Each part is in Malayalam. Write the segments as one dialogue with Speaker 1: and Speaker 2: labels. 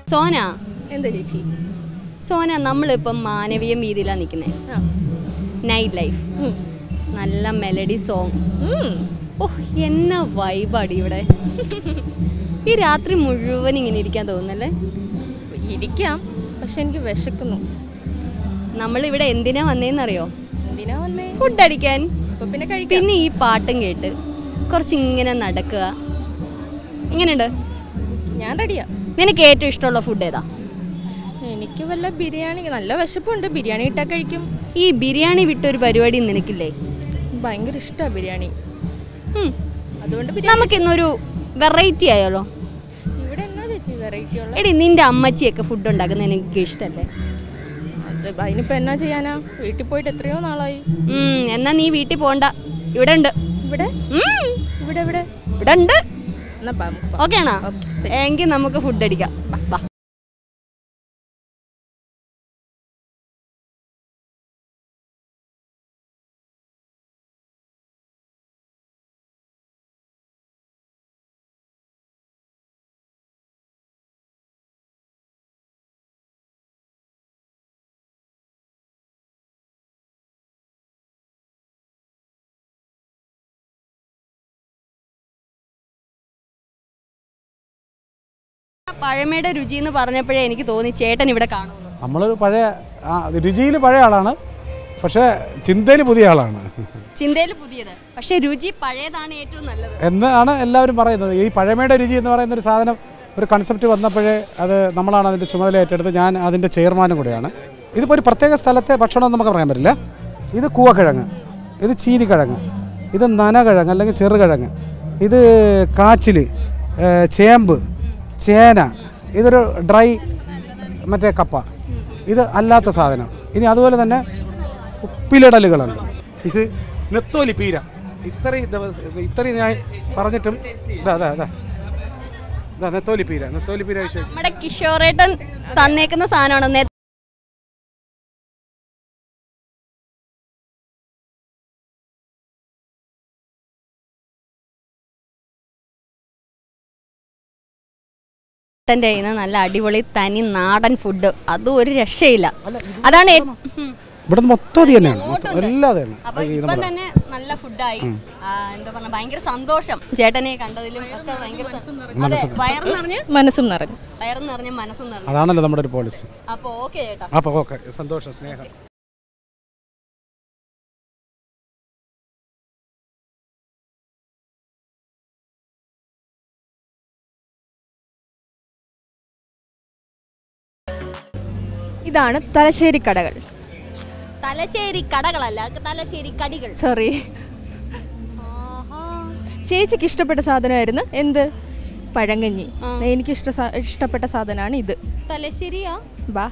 Speaker 1: സോന
Speaker 2: എന്താ ചേച്ചി
Speaker 1: സോന നമ്മളിപ്പം മാനവീയം വീതിയിലാണ് നിൽക്കുന്നത്
Speaker 2: ആ
Speaker 1: നൈറ്റ് ലൈഫ്
Speaker 2: ഉം.
Speaker 1: നല്ല മെലഡി സോങ്
Speaker 2: ഉം.
Speaker 1: ഓഹ് എന്നാ വൈബാടി ഇവിടെ ഈ രാത്രി മുഴുവൻ ഇങ്ങനെ ഇരിക്കാൻ തോന്നുന്നല്ലേ
Speaker 2: ഇരിക്കാം പക്ഷെ എനിക്ക് വിശക്കുന്നു
Speaker 1: നമ്മളിവിടെ എന്തിനാ വന്നേന്നറിയോ
Speaker 2: എന്തിനാ വന്നേ
Speaker 1: ഫുഡ് അടിക്കാൻ
Speaker 2: അപ്പൊ പിന്നെ കഴിക്കാം
Speaker 1: പിന്നെ ഈ പാട്ടും കേട്ട് കുറച്ച് ഇങ്ങനെ നടക്കുക എങ്ങനെയുണ്ട്
Speaker 2: ഞാൻ റെഡിയാ
Speaker 1: നിനക്ക് ഏറ്റവും ഇഷ്ടമുള്ള ഫുഡ് ഏതാ
Speaker 2: എനിക്ക് വല്ല ബിരിയാണി നല്ല വിശപ്പുണ്ട് ബിരിയാണി ഇട്ടാ കഴിക്കും
Speaker 1: ഈ ബിരിയാണി വിട്ടൊരു പരിപാടി നിനക്കില്ലേ
Speaker 2: ഭയങ്കര ഇഷ്ടമാണ് ബിരിയാണി
Speaker 1: ഉം.
Speaker 2: അതുകൊണ്ട് ബിരിയാണി
Speaker 1: നമുക്കിന്നൊരു വെറൈറ്റി ആയാലോ
Speaker 2: ഇവിടെ എന്നാ ചേച്ചി വെറൈറ്റി ഉള്ള
Speaker 1: എടി നിന്റെ അമ്മച്ചിയൊക്കെ ഫുഡ് ഉണ്ടാക്കുന്നത് എനിക്ക് ഇഷ്ടല്ലേ
Speaker 2: അത് അതിനിപ്പോ എന്നാ ചെയ്യാനാ വീട്ടിൽ പോയിട്ട് എത്രയോ നാളായി
Speaker 1: ഉം, എന്നാ നീ വീട്ടിൽ പോണ്ട ഇവിടെ ഉണ്ട്
Speaker 2: ഇവിടെ
Speaker 1: ഉം,
Speaker 2: ഇവിടെ ഇവിടെ
Speaker 1: ഇവിടെ ഉണ്ട്
Speaker 2: എന്നാ ബാ, നമുക്ക് പോവാം.
Speaker 1: ഓക്കെ ആണോ
Speaker 2: Okay, set.
Speaker 1: എങ്കിൽ നമുക്ക് ഫുഡ് അടിക്കാം വാ, വാ പഴമയുടെ രുചി എന്ന് പറഞ്ഞപ്പോഴേ എനിക്ക് തോന്നി ചേട്ടൻ ഇവിടെ കാണും
Speaker 3: നമ്മളൊരു പഴയ ആ രുചിയിൽ പഴയ ആളാണ് പക്ഷേ ചിന്തയിൽ പുതിയ ആളാണ്
Speaker 1: ചിന്തയിൽ പുതിയത് പക്ഷെ രുചി പഴയതാണ് ഏറ്റവും നല്ലത്
Speaker 3: എന്നാണ് എല്ലാവരും പറയുന്നത് ഈ പഴമയുടെ രുചി എന്ന് പറയുന്ന ഒരു സാധനം ഒരു കൺസെപ്റ്റ് വന്നപ്പോഴേ അത് നമ്മളാണ് അതിൻ്റെ ചുമതല ഏറ്റെടുത്ത് ഞാൻ അതിൻ്റെ ചെയർമാനും കൂടെയാണ് ഇതിപ്പോൾ ഒരു പ്രത്യേക സ്ഥലത്തെ ഭക്ഷണം എന്ന് നമുക്ക് പറയാൻ പറ്റില്ല ഇത് കൂവക്കിഴങ്ങ് ഇത് ചീനിക്കിഴങ്ങ് ഇത് നനകിഴങ്ങ് അല്ലെങ്കിൽ ചെറുകിഴങ്ങ് ഇത് കാച്ചിൽ ഏ, ചേമ്പ് ചേന ഇതൊരു ഡ്രൈ മറ്റേ കപ്പ ഇത് അല്ലാത്ത സാധനം ഇനി അതുപോലെ തന്നെ ഉപ്പിലിടലുകളുണ്ട് ഇത് നെത്തോലി പീര ഇത്രയും ദിവസം ഇത്രയും ഞാൻ പറഞ്ഞിട്ടും ഇതാ അതാ അതാ ഇതാ നെത്തോലി പീര നെത്തോലി പീര കഴിച്ചു
Speaker 1: നമ്മുടെ കിഷോറേട്ടൻ തന്നേക്കുന്ന സാധനമാണ് നേ- ഏട്ടൻ്റെ കയ്യിൽ നിന്ന് നല്ല അടിപൊളി തനി നാടൻ ഫുഡ് അതും ഒരു രക്ഷയില്ല അതാണ് ഏ- ഉം.
Speaker 3: ഇവിടെ മൊത്തം അത് തന്നെയാണ് മൊത്തം എല്ലാം അത് തന്നെ
Speaker 1: അപ്പൊ ഇപ്പം തന്നെ നല്ല ഫുഡായി ആ, എന്താ പറഞ്ഞ ഭയങ്കര സന്തോഷം ചേട്ടനെ കണ്ടതിലും ഒക്കെ ഭയങ്കര സ- അതെ വയറ് നിറഞ്ഞ്
Speaker 2: മനസ്സും നിറഞ്ഞു
Speaker 1: വയറ് നിറഞ്ഞ് മനസ്സും നിറഞ്ഞു
Speaker 3: അതാണല്ലോ നമ്മുടെ ഒരു പോളിസി
Speaker 1: അപ്പൊ ഓക്കെ ചേട്ടാ
Speaker 3: അപ്പോൾ ഓക്കെ സന്തോഷം സ്നേഹം
Speaker 2: ഇതാണ് തലശ്ശേരി കടകൾ
Speaker 1: തലശ്ശേരി കടകളല്ല തലശ്ശേരി കടികൾ
Speaker 2: സോറി ചേച്ചിക്ക് ഇഷ്ടപ്പെട്ട സാധനമായിരുന്നു എന്ത് പഴങ്കഞ്ഞി
Speaker 1: ആ.
Speaker 2: എനിക്ക് ഇഷ്ട ഇഷ്ടപ്പെട്ട സാധനമാണ് ഇത്
Speaker 1: തലശ്ശേരിയാ
Speaker 2: ബാ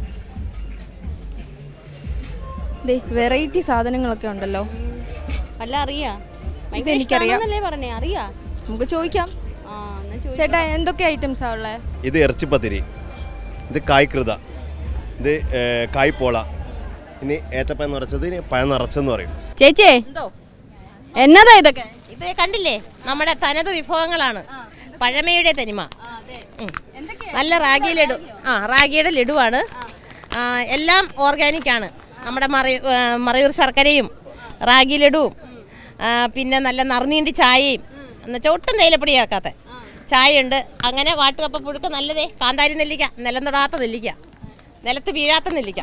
Speaker 2: ദേ വെറൈറ്റി സാധനങ്ങളൊക്കെ ഉണ്ടല്ലോ
Speaker 1: വല്ല അറിയാ ഭയങ്കര
Speaker 2: ഇതെനിക്കറിയാം.
Speaker 1: ഇഷ്ടാണെന്നല്ലേ പറഞ്ഞേ അറിയാ
Speaker 2: നമുക്ക് ചോദിക്കാം
Speaker 1: ആ എന്നാ ചോദിക്ക്.
Speaker 2: ചേട്ടാ എന്തൊക്കെ ഐറ്റംസാ ഉള്ളത്
Speaker 4: ഇത് ഇറച്ചിപ്പത്തിരി ഇത് കായ്കൃത ഇത് ഏ, കായ്പോള ഇനി ഏത്തപ്പഴം നിറച്ചത് ഇനി പഴം നിറച്ചെന്ന് പറയും
Speaker 1: ചേച്ചിയെ
Speaker 5: എന്തോ
Speaker 1: എന്നതാ ഇതൊക്കെ
Speaker 5: ഇത് കണ്ടില്ലേ നമ്മുടെ തനത് വിഭവങ്ങളാണ് പഴമയുടെ തനിമ ഉം. നല്ല റാഗി ലഡു ആ റാഗിയുടെ ലഡുവാണ് ആ, എല്ലാം ഓർഗാനിക് ആണ് നമ്മുടെ മറ ആ, മറയൂർ ശർക്കരയും റാഗി ലഡുവും ആ, പിന്നെ നല്ല നറുനീണ്ടി ചായയും എന്നുവെച്ചാൽ ഒട്ടും തേയിലപ്പൊടി ചേർക്കാത്ത ചായയുണ്ട് അങ്ങനെ വാട്ടുകപ്പ പുഴുക്ക് നല്ലതേ കാന്താരി നെല്ലിക്ക നിലം തൊടാത്ത നെല്ലിക്ക നിലത്ത് വീഴാത്ത നെല്ലിക്ക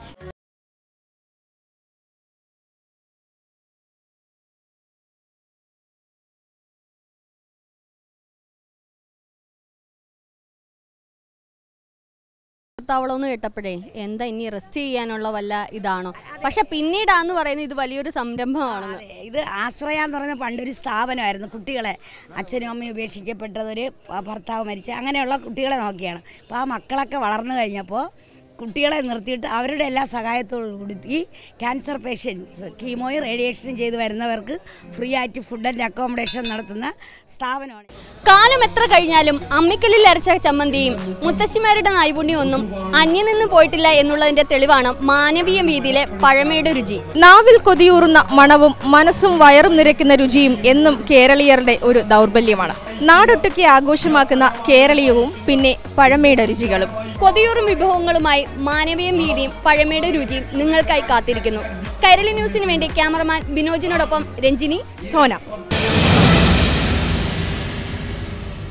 Speaker 1: താവളമെന്ന് കേട്ടപ്പോഴേ എന്താ ഇനി റെസ്റ്റ് ചെയ്യാനുള്ള വല്ല ഇതാണോ പക്ഷെ പിന്നീടാന്ന് പറയുന്നത് ഇത് വലിയൊരു സംരംഭമാണെന്ന്
Speaker 6: അതെ, ഇത് ആശ്രയ എന്ന് പറയുന്ന പണ്ടൊരു സ്ഥാപനമായിരുന്നു കുട്ടികളെ അച്ഛനും അമ്മയും ഉപേക്ഷിക്കപ്പെട്ടതൊരു ഭർത്താവ് മരിച്ച അങ്ങനെയുള്ള കുട്ടികളെ നോക്കിയാണ് അപ്പോൾ ആ മക്കളൊക്കെ വളർന്നു കഴിഞ്ഞപ്പോൾ കുട്ടികളെ നിർത്തിയിട്ട് അവരുടെ എല്ലാ സഹായത്തോടു കൂടി ഈ ക്യാൻസർ പേഷ്യൻസ് കീമോയും റേഡിയേഷനും ചെയ്ത് വരുന്നവർക്ക് ഫ്രീ ആയിട്ട് ഫുഡ് ആൻഡ് അക്കോമഡേഷൻ നടത്തുന്ന സ്ഥാപനമാണ്
Speaker 1: കാലം എത്ര കഴിഞ്ഞാലും അമ്മിക്കല്ലിൽ അരച്ച ചമ്മന്തിയും മുത്തശ്ശിമാരുടെ നൈപുണ്യം ഒന്നും അന്യം നിന്ന് പോയിട്ടില്ല എന്നുള്ളതിന്റെ തെളിവാണ് മാനവീയ വീതിയിലെ പഴമയുടെ രുചി
Speaker 2: നാവിൽ കൊതിയൂറുന്ന മണവും മനസ്സും വയറും നിറയ്ക്കുന്ന രുചിയും എന്നും കേരളീയരുടെ ഒരു ദൗർബല്യമാണ് നാടൊട്ടുക്കെ ആഘോഷമാക്കുന്ന കേരളീയവും പിന്നെ പഴമയുടെ രുചികളും
Speaker 1: കൊതിയൂറും വിഭവങ്ങളുമായി മാനവീയം വീതിയും പഴമയുടെ രുചിയും നിങ്ങൾക്കായി കാത്തിരിക്കുന്നു കൈരളി ന്യൂസിന് വേണ്ടി ക്യാമറമാൻ ബിനോജിനോടൊപ്പം രഞ്ജിനി
Speaker 2: സോന